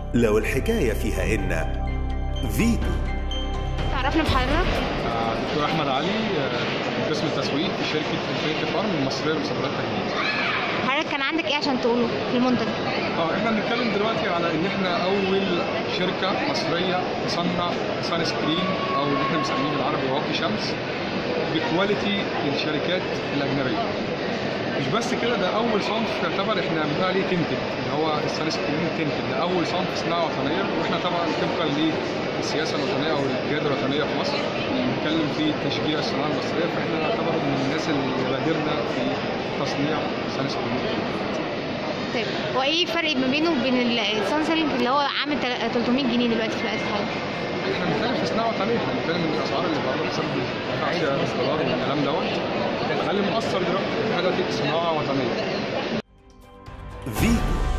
لو الحكاية فيها إن فيتو تعرفنا بحضرتك دكتور احمد علي آه، قسم التسويق في شركه انفينيتي فارم المصريه للمستحضرات التجميل. حضرتك كان عندك ايه عشان تقوله في المنتج اه احنا بنتكلم دلوقتي على ان احنا اول شركه مصريه تصنع سان سكرين او اللي احنا بنسميه بالعربي واقي شمس بكواليتي الشركات الاجنبيه. مش بس كده ده اول صنف يعتبر احنا بنقول عليه تنتد اللي هو السان سكرين تنتد ده اول صنف صناعه وطنيه واحنا طبعا طبقا للسياسه الوطنيه او القياده الوطنيه في مصر بنتكلم في تشجيع الصناعه المصريه فاحنا نعتبر من الناس اللي بادرنا في تصنيع السان سكرين طيب هو ايه الفرق ما بينه وبين السان سيلينج اللي هو عامل تل- 300 جنيه دلوقتي في الوقت الحالي احنا بنتكلم في صناعه وطنيه احنا بنتكلم ان الاسعار اللي بره بسبب ارتفاع سعر الدولار والكلام دوت ده اللي مؤثر دلوقتي احنا دلوقتي صناعه وطنيه فيتو